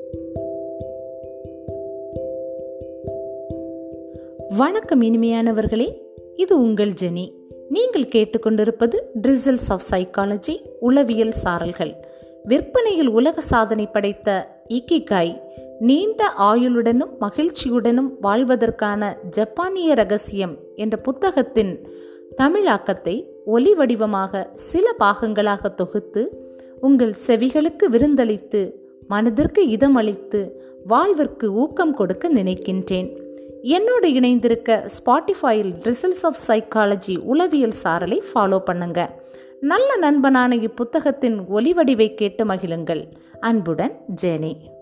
வணக்கம் இனிமையானவர்களே இது உங்கள் ஜெனி நீங்கள் கேட்டுக்கொண்டிருப்பது ட்ரிசல்ஸ் ஆஃப் சைக்காலஜி உளவியல் சாரல்கள் விற்பனையில் உலக சாதனை படைத்த இக்கிகாய் நீண்ட ஆயுளுடனும் மகிழ்ச்சியுடனும் வாழ்வதற்கான ஜப்பானிய ரகசியம் என்ற புத்தகத்தின் தமிழாக்கத்தை ஒலி வடிவமாக சில பாகங்களாக தொகுத்து உங்கள் செவிகளுக்கு விருந்தளித்து மனதிற்கு இதமளித்து வாழ்விற்கு ஊக்கம் கொடுக்க நினைக்கின்றேன் என்னோடு இணைந்திருக்க ஸ்பாட்டிஃபையில் ரிசல்ட்ஸ் ஆஃப் சைக்காலஜி உளவியல் சாரலை ஃபாலோ பண்ணுங்க நல்ல நண்பனான இப்புத்தகத்தின் ஒலி வடிவை கேட்டு மகிழுங்கள் அன்புடன் ஜேனி